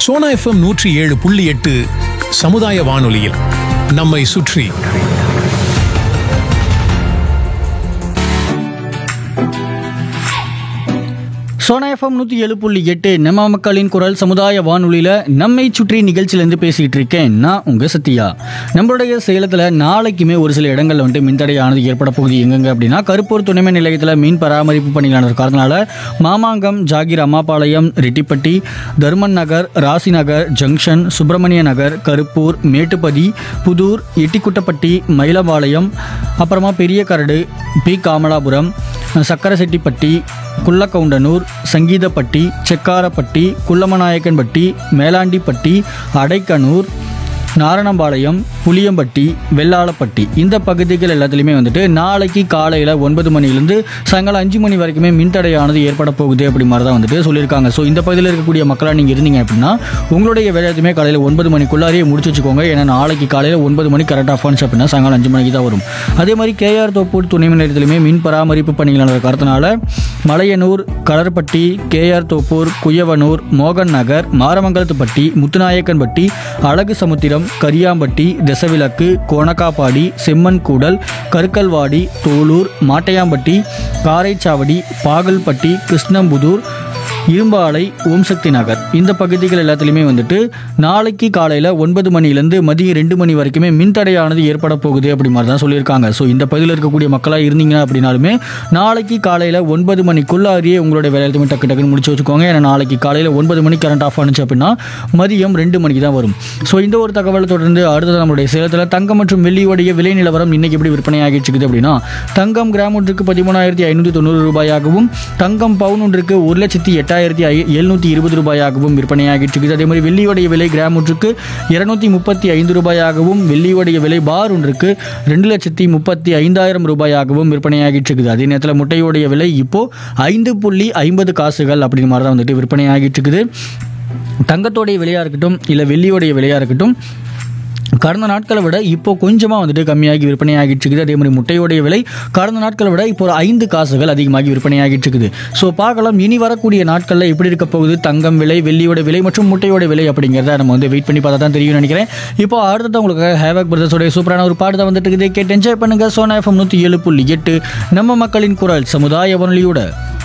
Sona FM நூற்றி ஏழு புள்ளி எட்டு சமுதாய வானொலியில் நம்மை சுற்றி சோனா எஃப்எம் நூற்றி ஏழு புள்ளி எட்டு நம்ம மக்களின் குரல் சமுதாய வானொலியில் நம்மை சுற்றி நிகழ்ச்சியிலேருந்து பேசிகிட்டு இருக்கேன் நான் உங்கள் சத்யா நம்மளுடைய சேலத்தில் நாளைக்குமே ஒரு சில இடங்களில் வந்துட்டு மின்தடையானது ஏற்பட போகுது எங்கெங்க அப்படின்னா கருப்பூர் துணைமின் நிலையத்தில் மீன் பராமரிப்பு பணிகளான காரணத்தினால மாமாங்கம் ஜாகிர் அம்மாபாளையம் ரெட்டிப்பட்டி தர்மன் நகர் ராசி நகர் ஜங்ஷன் சுப்பிரமணிய நகர் கருப்பூர் மேட்டுப்பதி புதூர் எட்டிக்குட்டப்பட்டி மயிலபாளையம் அப்புறமா பெரிய கரடு பி காமலாபுரம் சக்கரசெட்டிப்பட்டி குள்ளக்கவுண்டனூர் சங்கீதப்பட்டி செக்காரப்பட்டி குள்ளமநாயக்கன்பட்டி மேலாண்டிப்பட்டி அடைக்கனூர் நாரணம்பாளையம் புளியம்பட்டி வெள்ளாளப்பட்டி இந்த பகுதிகள் எல்லாத்துலேயுமே வந்துட்டு நாளைக்கு காலையில் ஒன்பது மணிலேருந்து சாயங்காலம் அஞ்சு மணி வரைக்குமே மின்தடையானது ஏற்பட போகுது அப்படி மாதிரி தான் வந்துட்டு சொல்லியிருக்காங்க ஸோ இந்த பகுதியில் இருக்கக்கூடிய மக்களாக நீங்கள் இருந்தீங்க அப்படின்னா உங்களுடைய வேலை எதுவுமே காலையில் ஒன்பது மணிக்குள்ளாரையே முடிச்சு வச்சுக்கோங்க ஏன்னா நாளைக்கு காலையில் ஒன்பது மணி கரெக்டாக ஆஃப் ஆனிச்சு அப்படின்னா சாயங்காலம் அஞ்சு மணிக்கு தான் வரும் அதே மாதிரி கேஆர் தோப்பூர் துணை மின் நிலையத்திலுமே மின் பராமரிப்பு பணிகளான காரணத்தினால மலையனூர் கலர்பட்டி கேஆர் தோப்பூர் குயவனூர் மோகன் நகர் மாரமங்கலத்துப்பட்டி முத்துநாயக்கன்பட்டி அழகு சமுத்திரம் கரியாம்பட்டி திசவிலக்கு கோணக்காப்பாடி செம்மன் கூடல் கருக்கல்வாடி தோலூர் மாட்டையாம்பட்டி காரைச்சாவடி பாகல்பட்டி கிருஷ்ணம்புதூர் இரும்பாலை ஓம் சக்தி நகர் இந்த பகுதிகள் எல்லாத்துலேயுமே வந்துட்டு நாளைக்கு காலையில் ஒன்பது மணிலேருந்து மதியம் ரெண்டு மணி வரைக்குமே மின்தடையானது ஏற்பட போகுது அப்படி மாதிரி தான் சொல்லியிருக்காங்க ஸோ இந்த பகுதியில் இருக்கக்கூடிய மக்களாக இருந்தீங்க அப்படின்னாலுமே நாளைக்கு காலையில் ஒன்பது மணிக்குள்ளாரியே உங்களோட வேலையுமே டக்கு டக்குன்னு முடிச்சு வச்சுக்கோங்க ஏன்னா நாளைக்கு காலையில் ஒன்பது மணி கரண்ட் ஆஃப் ஆனிச்சு அப்படின்னா மதியம் ரெண்டு மணிக்கு தான் வரும் ஸோ இந்த ஒரு தகவலை தொடர்ந்து அடுத்தது நம்மளுடைய சேலத்தில் தங்கம் மற்றும் வெள்ளியோடைய விலை நிலவரம் இன்னைக்கு எப்படி விற்பனை ஆகிட்டு இருக்குது அப்படின்னா தங்கம் கிராம் ஒன்றுக்கு பதிமூணாயிரத்தி ஐநூற்றி தொண்ணூறு ரூபாயாகவும் தங்கம் பவுன் ஒன்றுக்கு ஒரு லட்சத்தி எட்டாயிரத்தி ஐ எழுநூற்றி இருபது ரூபாயாகவும் விற்பனையாகிட்டு இருக்குது அதே மாதிரி வெள்ளியோடைய விலை கிராம் ஒன்றுக்கு இருநூத்தி முப்பத்தி ஐந்து ரூபாயாகவும் வெள்ளியோடைய விலை பார் ஒன்றுக்கு ரெண்டு லட்சத்தி முப்பத்தி ஐந்தாயிரம் ரூபாயாகவும் விற்பனையாகிட்டு இருக்குது அதே நேரத்தில் முட்டையோடைய விலை இப்போ ஐந்து புள்ளி ஐம்பது காசுகள் அப்படின்னு மாதிரி தான் வந்துட்டு விற்பனையாகிட்டு இருக்குது தங்கத்தோடைய விலையாக இருக்கட்டும் இல்லை வெள்ளியோடைய விலையாக இருக்கட்டும் கடந்த நாட்களை விட இப்போ கொஞ்சமாக வந்துட்டு கம்மியாகி விற்பனையாகிட்டு இருக்குது அதே மாதிரி முட்டையோடைய விலை கடந்த நாட்களை விட இப்போ ஒரு ஐந்து காசுகள் அதிகமாகி விற்பனையாகிட்டு இருக்குது ஸோ பார்க்கலாம் இனி வரக்கூடிய நாட்களில் எப்படி இருக்க போகுது தங்கம் விலை வெள்ளியோட விலை மற்றும் முட்டையோட விலை அப்படிங்கிறத நம்ம வந்து வெயிட் பண்ணி பார்த்தா தான் தெரியும் நினைக்கிறேன் இப்போ அடுத்தது உங்களுக்கு ஹேவக் பிரதர்ஸோடைய சூப்பரான ஒரு பாட்டு தான் வந்துட்டு இருக்குது கேட்டு என்ஜாய் பண்ணுங்க சோனா எஃப்எம் நூற்றி ஏழு புள்ளி எட்டு நம்ம மக்களின் குரல் சமுதாய வானொலியோட